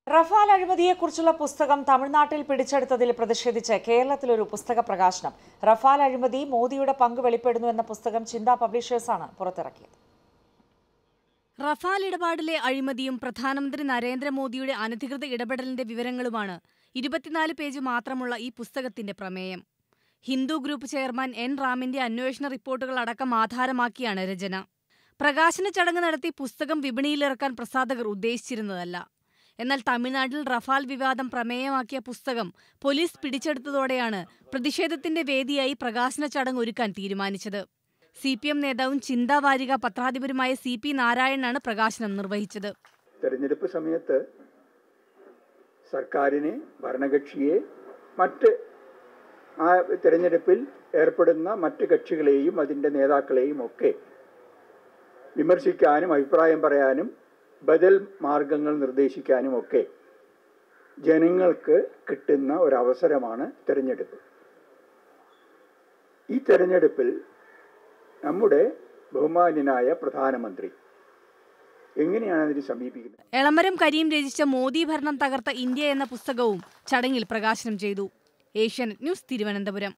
Rafale അഴിമതിയെക്കുറിച്ചുള്ള പുസ്തകം തമിഴ്നാട്ടിൽ പിടിച്ചെടുത്തതിൽ പ്രതിഷേധിച്ച് കേരളത്തിലൊരു പുസ്തക പ്രകാശനം റഫാൽ അഴിമതി മോദിയുടെ പങ്ക് വെളിപ്പെടുന്നു എന്ന പുസ്തകം ചിന്ത പബ്ലിഷേഴ്സാണ് പുറത്തിറക്കിയത് റഫാൽ ഇടപാടിലെ അഴിമതിയും പ്രധാനമന്ത്രി നരേന്ദ്രമോദിയുടെ അനധികൃത ഇടപെടലിന്റെ വിവരങ്ങളുമാണ് ഇരുപത്തിനാല് പേജ് മാത്രമുള്ള ഈ പുസ്തകത്തിന്റെ പ്രമേയം ഹിന്ദു ഗ്രൂപ്പ് ചെയർമാൻ എൻ റാമിന്റെ അന്വേഷണ റിപ്പോർട്ടുകൾ അടക്കം ആധാരമാക്കിയാണ് രചന പ്രകാശന ചടങ്ങ് നടത്തി പുസ്തകം വിപണിയിലിറക്കാൻ പ്രസാധകർ ഉദ്ദേശിച്ചിരുന്നതല്ല എന്നാൽ തമിഴ്നാട്ടിൽ റഫാൽ വിവാദം പ്രമേയമാക്കിയ പുസ്തകം പോലീസ് പിടിച്ചെടുത്തതോടെയാണ് പ്രതിഷേധത്തിന്റെ വേദിയായി പ്രകാശന ചടങ്ങ് ഒരുക്കാൻ തീരുമാനിച്ചത് സി പി എം നേതാവും ചിന്താവാരിക പത്രാധിപരുമായ സി പി നാരായണനാണ് പ്രകാശനം നിർവഹിച്ചത് തെരഞ്ഞെടുപ്പ് സമയത്ത് സർക്കാരിനെ ഭരണകക്ഷിയെ മറ്റ് ആ തെരഞ്ഞെടുപ്പിൽ ഏർപ്പെടുന്ന മറ്റ് കക്ഷികളെയും അതിൻ്റെ നേതാക്കളെയും ഒക്കെ വിമർശിക്കാനും അഭിപ്രായം പറയാനും ബദൽ മാർഗങ്ങൾ നിർദ്ദേശിക്കാനും ഒക്കെ ജനങ്ങൾക്ക് കിട്ടുന്ന ഒരവസരമാണ് തെരഞ്ഞെടുപ്പ് ഈ തെരഞ്ഞെടുപ്പിൽ നമ്മുടെ ബഹുമാന്യനായ പ്രധാനമന്ത്രി എങ്ങനെയാണ് അതിനെ സമീപിക്കുന്നത് എളമരം കരീം രചിച്ച മോദി ഭരണം തകർത്ത ഇന്ത്യ എന്ന പുസ്തകവും ചടങ്ങിൽ പ്രകാശനം ചെയ്തു ഏഷ്യാനെറ്റ് ന്യൂസ് തിരുവനന്തപുരം